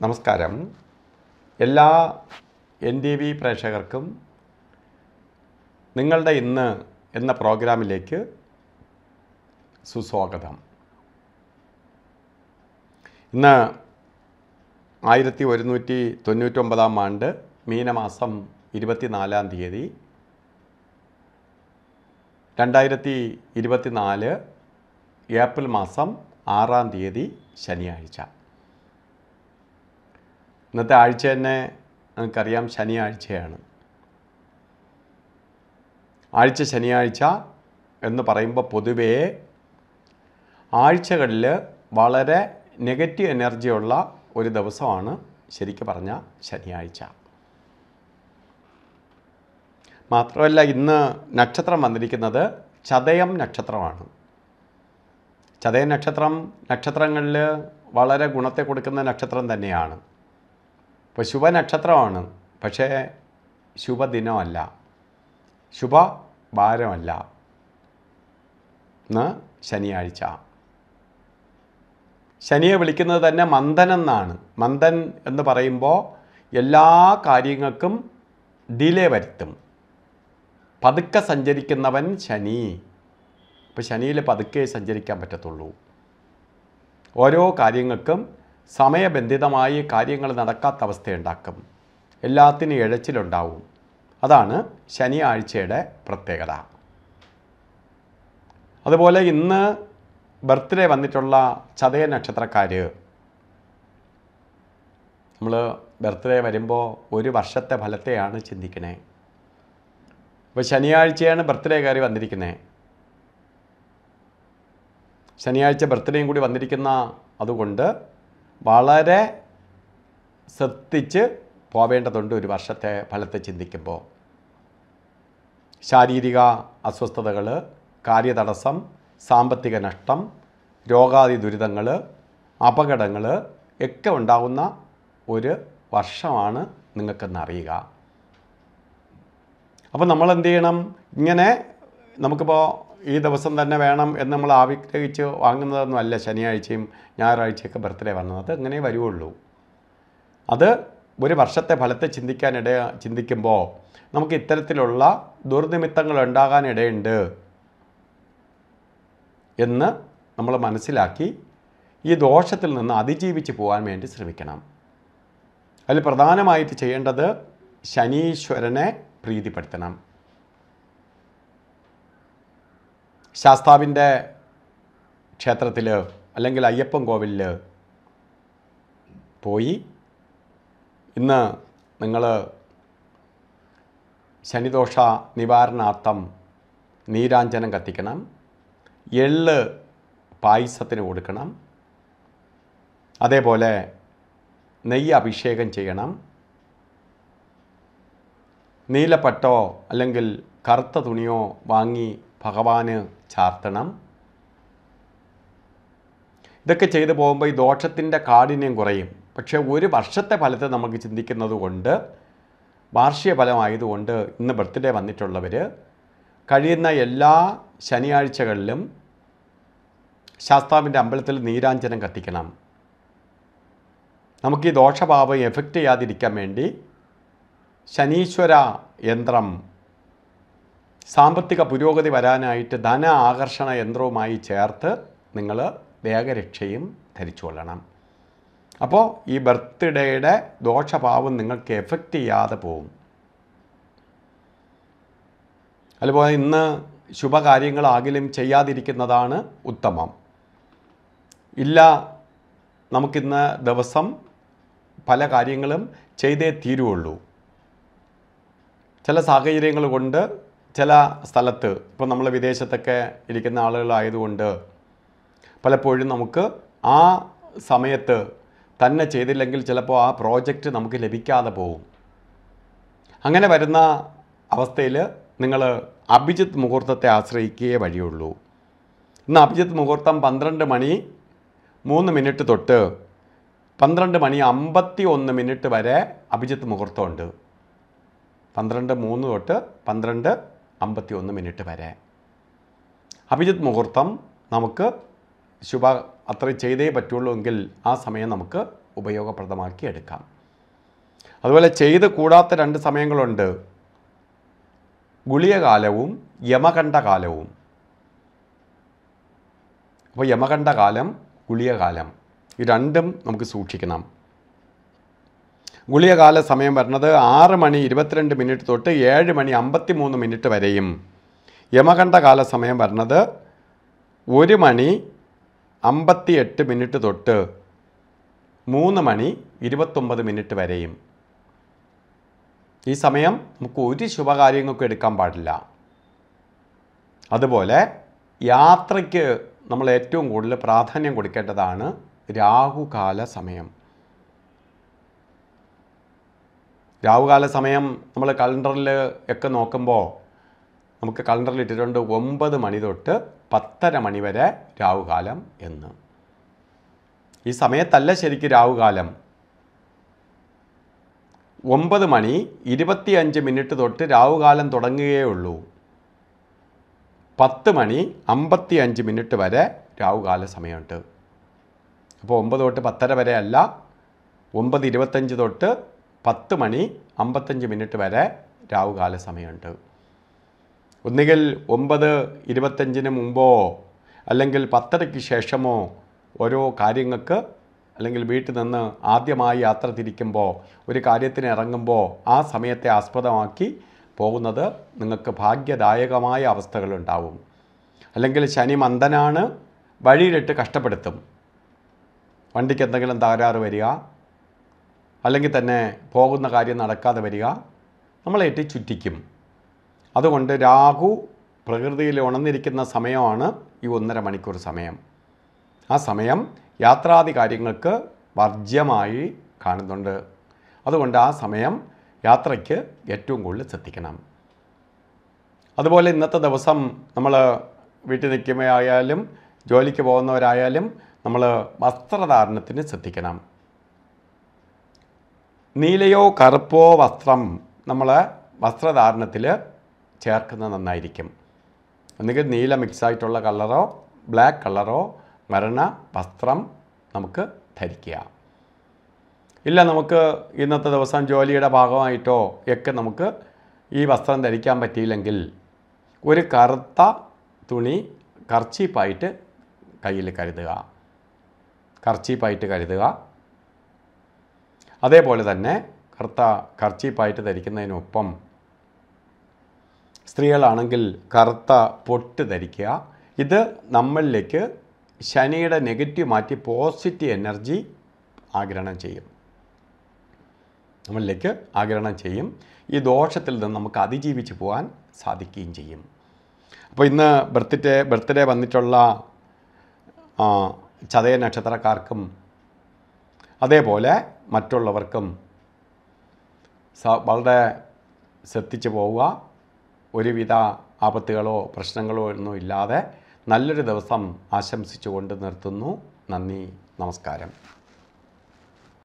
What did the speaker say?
നമസ്കാരം എല്ലാ N T V പ്രേക്ഷകർക്കും നിങ്ങളുടെ ഇന്ന് എന്ന പ്രോഗ്രാമിലേക്ക് സുസ്വാഗതം ഇന്ന് ആയിരത്തി ഒരുന്നൂറ്റി തൊണ്ണൂറ്റൊമ്പതാം ആണ്ട് മീനമാസം ഇരുപത്തിനാലാം തീയതി രണ്ടായിരത്തി ഇരുപത്തിനാല് ഏപ്രിൽ മാസം ആറാം തീയതി ശനിയാഴ്ച ഇന്നത്തെ ആഴ്ച തന്നെ നമുക്കറിയാം ശനിയാഴ്ചയാണ് ആഴ്ച ശനിയാഴ്ച എന്ന് പറയുമ്പോൾ പൊതുവേ ആഴ്ചകളിൽ വളരെ നെഗറ്റീവ് എനർജിയുള്ള ഒരു ദിവസമാണ് ശരിക്കും പറഞ്ഞാൽ ശനിയാഴ്ച മാത്രമല്ല ഇന്ന് നക്ഷത്രം വന്നിരിക്കുന്നത് ചതയം നക്ഷത്രമാണ് ചതയ നക്ഷത്രം നക്ഷത്രങ്ങളിൽ വളരെ ഗുണത്തെ കൊടുക്കുന്ന നക്ഷത്രം തന്നെയാണ് ഇപ്പോൾ ശുഭനക്ഷത്രമാണ് പക്ഷേ ശുഭദിനമല്ല ശുഭ ഭാരമല്ല ഇന്ന് ശനിയാഴ്ച ശനിയെ വിളിക്കുന്നത് തന്നെ മന്ദൻ എന്നാണ് മന്ദൻ എന്ന് പറയുമ്പോൾ എല്ലാ കാര്യങ്ങൾക്കും ഡിലേ വരുത്തും പതുക്കെ സഞ്ചരിക്കുന്നവൻ ശനി ഇപ്പോൾ ശനിയിൽ പതുക്കെ സഞ്ചരിക്കാൻ പറ്റത്തുള്ളൂ ഓരോ കാര്യങ്ങൾക്കും സമയബന്ധിതമായി കാര്യങ്ങൾ നടക്കാത്ത അവസ്ഥയുണ്ടാക്കും എല്ലാത്തിനും ഇഴച്ചിലുണ്ടാവും അതാണ് ശനിയാഴ്ചയുടെ പ്രത്യേകത അതുപോലെ ഇന്ന് ബർത്ത്ഡേ വന്നിട്ടുള്ള ചതയ നക്ഷത്രക്കാർ നമ്മൾ ബർത്ത്ഡേ വരുമ്പോൾ ഒരു വർഷത്തെ ഫലത്തെയാണ് ചിന്തിക്കണേ ഇപ്പോൾ ശനിയാഴ്ചയാണ് ബർത്ത്ഡേ കയറി വന്നിരിക്കുന്നത് ശനിയാഴ്ച ബർത്ത്ഡേയും കൂടി വന്നിരിക്കുന്ന അതുകൊണ്ട് വളരെ ശ്രദ്ധിച്ച് പോവേണ്ടതുണ്ട് ഒരു വർഷത്തെ ഫലത്തെ ചിന്തിക്കുമ്പോൾ ശാരീരിക അസ്വസ്ഥതകൾ കാര്യതടസ്സം സാമ്പത്തിക നഷ്ടം രോഗാദി ദുരിതങ്ങൾ അപകടങ്ങൾ ഒക്കെ ഉണ്ടാകുന്ന ഒരു വർഷമാണ് നിങ്ങൾക്കെന്ന് അറിയുക അപ്പോൾ നമ്മൾ എന്ത് ചെയ്യണം ഇങ്ങനെ നമുക്കിപ്പോൾ ഈ ദിവസം തന്നെ വേണം എന്ന് നമ്മൾ ആഗ്രഹിച്ച് വാങ്ങുന്നതൊന്നുമല്ല ശനിയാഴ്ചയും ഞായറാഴ്ചയൊക്കെ ബർത്ത്ഡേ വന്നത് അത് അങ്ങനെ വരുവുള്ളൂ അത് ഒരു വർഷത്തെ ഫലത്തെ ചിന്തിക്കാനിട ചിന്തിക്കുമ്പോൾ നമുക്ക് ഇത്തരത്തിലുള്ള ദുർനിമിത്തങ്ങൾ ഉണ്ടാകാനിടയുണ്ട് എന്ന് നമ്മൾ മനസ്സിലാക്കി ഈ ദോഷത്തിൽ നിന്ന് അതിജീവിച്ച് പോകാൻ വേണ്ടി ശ്രമിക്കണം അതിൽ പ്രധാനമായിട്ട് ചെയ്യേണ്ടത് ശനീശ്വരനെ പ്രീതിപ്പെടുത്തണം ശാസ്താവിൻ്റെ ക്ഷേത്രത്തിൽ അല്ലെങ്കിൽ അയ്യപ്പൻ കോവിലിൽ പോയി ഇന്ന് നിങ്ങൾ ശനിദോഷ നിവാരണാർത്ഥം നീരാഞ്ജനം കത്തിക്കണം എള്ള് പായസത്തിന് കൊടുക്കണം അതേപോലെ നെയ്യ് അഭിഷേകം ചെയ്യണം നീലപ്പട്ടോ അല്ലെങ്കിൽ കറുത്ത തുണിയോ വാങ്ങി ഭഗവാന് ചാർത്തണം ഇതൊക്കെ ചെയ്തു പോകുമ്പോൾ ഈ ദോഷത്തിൻ്റെ കാഠിന്യം കുറയും പക്ഷേ ഒരു വർഷത്തെ ഫലത്തെ നമുക്ക് ചിന്തിക്കുന്നത് കൊണ്ട് വാർഷിക ഫലമായതുകൊണ്ട് ഇന്ന് ബർത്ത്ഡേ വന്നിട്ടുള്ളവർ കഴിയുന്ന എല്ലാ ശനിയാഴ്ചകളിലും ശാസ്താവിൻ്റെ അമ്പലത്തിൽ നീരാഞ്ജനം കത്തിക്കണം നമുക്ക് ഈ ദോഷഭാവം എഫക്റ്റ് ചെയ്യാതിരിക്കാൻ വേണ്ടി ശനീശ്വര യന്ത്രം സാമ്പത്തിക പുരോഗതി വരാനായിട്ട് ധന ആകർഷണ യന്ത്രവുമായി ചേർത്ത് നിങ്ങൾ ദേഹരക്ഷയും ധരിച്ചു കൊള്ളണം അപ്പോൾ ഈ ബർത്ത്ഡേയുടെ ദോഷഭാവം നിങ്ങൾക്ക് എഫക്റ്റ് ചെയ്യാതെ പോവും അതുപോലെ ഇന്ന് ശുഭകാര്യങ്ങളാകിലും ചെയ്യാതിരിക്കുന്നതാണ് ഉത്തമം ഇല്ല നമുക്കിന്ന് ദിവസം പല കാര്യങ്ങളും ചെയ്തേ തീരുള്ളൂ ചില സാഹചര്യങ്ങൾ കൊണ്ട് ചില സ്ഥലത്ത് ഇപ്പോൾ നമ്മൾ വിദേശത്തൊക്കെ ഇരിക്കുന്ന ആളുകളായതുകൊണ്ട് പലപ്പോഴും നമുക്ക് ആ സമയത്ത് തന്നെ ചെയ്തില്ലെങ്കിൽ ചിലപ്പോൾ ആ പ്രോജക്റ്റ് നമുക്ക് ലഭിക്കാതെ പോകും അങ്ങനെ വരുന്ന അവസ്ഥയിൽ നിങ്ങൾ അഭിജിത്ത് മുഹൂർത്തത്തെ ആശ്രയിക്കുകയേ വഴിയുള്ളൂ ഇന്ന് അഭിജിത്ത് മുഹൂർത്തം പന്ത്രണ്ട് മണി മൂന്ന് മിനിറ്റ് തൊട്ട് പന്ത്രണ്ട് മണി അമ്പത്തി ഒന്ന് മിനിറ്റ് വരെ അഭിജിത്ത് മുഹൂർത്തമുണ്ട് പന്ത്രണ്ട് മൂന്ന് തൊട്ട് പന്ത്രണ്ട് അമ്പത്തി ഒന്ന് മിനിറ്റ് വരെ അഭിജിത്ത് മുഹൂർത്തം നമുക്ക് ശുഭ അത്രയും ചെയ്തേ പറ്റുള്ളൂ എങ്കിൽ ആ സമയം നമുക്ക് ഉപയോഗപ്രദമാക്കി എടുക്കാം അതുപോലെ ചെയ്ത് കൂടാത്ത രണ്ട് സമയങ്ങളുണ്ട് ഗുളികകാലവും യമകണ്ഠകാലവും അപ്പോൾ യമകണ്ഠകാലം ഗുളികകാലം ഈ രണ്ടും നമുക്ക് സൂക്ഷിക്കണം ഗുളികകാല സമയം വരുന്നത് ആറ് മണി ഇരുപത്തിരണ്ട് മിനിറ്റ് തൊട്ട് ഏഴ് മണി അമ്പത്തി മൂന്ന് മിനിറ്റ് വരെയും യമകണ്ഠകാല സമയം വരുന്നത് ഒരു മണി അമ്പത്തി എട്ട് മിനിറ്റ് തൊട്ട് മൂന്ന് മണി ഇരുപത്തൊമ്പത് മിനിറ്റ് വരെയും ഈ സമയം നമുക്ക് ഒരു ശുഭകാര്യങ്ങൾക്കും എടുക്കാൻ പാടില്ല അതുപോലെ യാത്രയ്ക്ക് നമ്മൾ ഏറ്റവും കൂടുതൽ പ്രാധാന്യം കൊടുക്കേണ്ടതാണ് രാഹുകാല സമയം രാഹുകാല സമയം നമ്മൾ കലണ്ടറിൽ ഒക്കെ നോക്കുമ്പോൾ നമുക്ക് കലണ്ടറിൽ ഇട്ടിട്ടുണ്ട് ഒമ്പത് മണി തൊട്ട് പത്തര മണി വരെ രാഹുകാലം എന്ന് ഈ സമയത്തല്ല ശരിക്കും രാഹുകാലം ഒമ്പത് മണി ഇരുപത്തിയഞ്ച് മിനിറ്റ് തൊട്ട് രാഹുകാലം തുടങ്ങുകയേ ഉള്ളൂ പത്ത് മണി അമ്പത്തി അഞ്ച് മിനിറ്റ് വരെ രാഹുകാല സമയമുണ്ട് അപ്പോൾ ഒമ്പത് തൊട്ട് പത്തര വരെ അല്ല ഒമ്പത് ഇരുപത്തഞ്ച് തൊട്ട് പത്ത് മണി അമ്പത്തഞ്ച് മിനിറ്റ് വരെ രാഹുകാല സമയമുണ്ട് ഒന്നുകിൽ ഒമ്പത് ഇരുപത്തഞ്ചിന് മുമ്പോ അല്ലെങ്കിൽ പത്തരയ്ക്ക് ശേഷമോ ഓരോ കാര്യങ്ങൾക്ക് അല്ലെങ്കിൽ വീട്ടിൽ നിന്ന് ആദ്യമായി യാത്ര തിരിക്കുമ്പോൾ ഒരു കാര്യത്തിന് ഇറങ്ങുമ്പോൾ ആ സമയത്തെ ആസ്പദമാക്കി പോകുന്നത് നിങ്ങൾക്ക് ഭാഗ്യദായകമായ അവസ്ഥകളുണ്ടാവും അല്ലെങ്കിൽ ശനി മന്ദനാണ് വഴിയിലിട്ട് കഷ്ടപ്പെടുത്തും വണ്ടിക്ക് എന്തെങ്കിലും തകരാറ് വരിക അല്ലെങ്കിൽ തന്നെ പോകുന്ന കാര്യം നടക്കാതെ വരിക നമ്മളേറ്റ് ചുറ്റിക്കും അതുകൊണ്ട് രാഹു പ്രകൃതിയിൽ ഉണർന്നിരിക്കുന്ന സമയമാണ് ഈ ഒന്നര മണിക്കൂർ സമയം ആ സമയം യാത്രാദി കാര്യങ്ങൾക്ക് വർജ്യമായി കാണുന്നുണ്ട് അതുകൊണ്ട് ആ സമയം യാത്രയ്ക്ക് ഏറ്റവും കൂടുതൽ ശ്രദ്ധിക്കണം അതുപോലെ ഇന്നത്തെ ദിവസം നമ്മൾ വീട്ടിൽ നിൽക്കുമ്പോഴായാലും ജോലിക്ക് പോകുന്നവരായാലും നമ്മൾ വസ്ത്രധാരണത്തിന് ശ്രദ്ധിക്കണം നീലയോ കറുപ്പോ വസ്ത്രം നമ്മൾ വസ്ത്രധാരണത്തിൽ ചേർക്കുന്നത് നന്നായിരിക്കും ഒന്നുകിൽ നീല മിക്സായിട്ടുള്ള കളറോ ബ്ലാക്ക് കളറോ മരണ വസ്ത്രം നമുക്ക് ധരിക്കുക ഇല്ല നമുക്ക് ഇന്നത്തെ ദിവസം ജോലിയുടെ ഭാഗമായിട്ടോ ഒക്കെ നമുക്ക് ഈ വസ്ത്രം ധരിക്കാൻ പറ്റിയില്ലെങ്കിൽ ഒരു കറുത്ത തുണി കർച്ചീപ്പായിട്ട് കയ്യിൽ കരുതുക കർച്ചീപ്പായിട്ട് കരുതുക അതേപോലെ തന്നെ കറുത്ത കർച്ചീപ്പായിട്ട് ധരിക്കുന്നതിനൊപ്പം സ്ത്രീകളാണെങ്കിൽ കറുത്ത പൊട്ട് ധരിക്കുക ഇത് നമ്മളിലേക്ക് ശനിയുടെ നെഗറ്റീവ് മാറ്റി പോസിറ്റീവ് എനർജി ആഗിരണം ചെയ്യും നമ്മളിലേക്ക് ആഗിരണം ചെയ്യും ഈ ദോഷത്തിൽ നിന്ന് നമുക്ക് അതിജീവിച്ച് പോകാൻ സാധിക്കുകയും ചെയ്യും അപ്പോൾ ഇന്ന് ബർത്ത്ഡേ ബർത്ത്ഡേ വന്നിട്ടുള്ള ആ, ചതയ നക്ഷത്രക്കാർക്കും അതേപോലെ മറ്റുള്ളവർക്കും സ വളരെ ശ്രദ്ധിച്ചു പോവുക ഒരുവിധ ആപത്തുകളോ പ്രശ്നങ്ങളോ ഒന്നും ഇല്ലാതെ നല്ലൊരു ദിവസം ആശംസിച്ചുകൊണ്ട് നിർത്തുന്നു നന്ദി നമസ്കാരം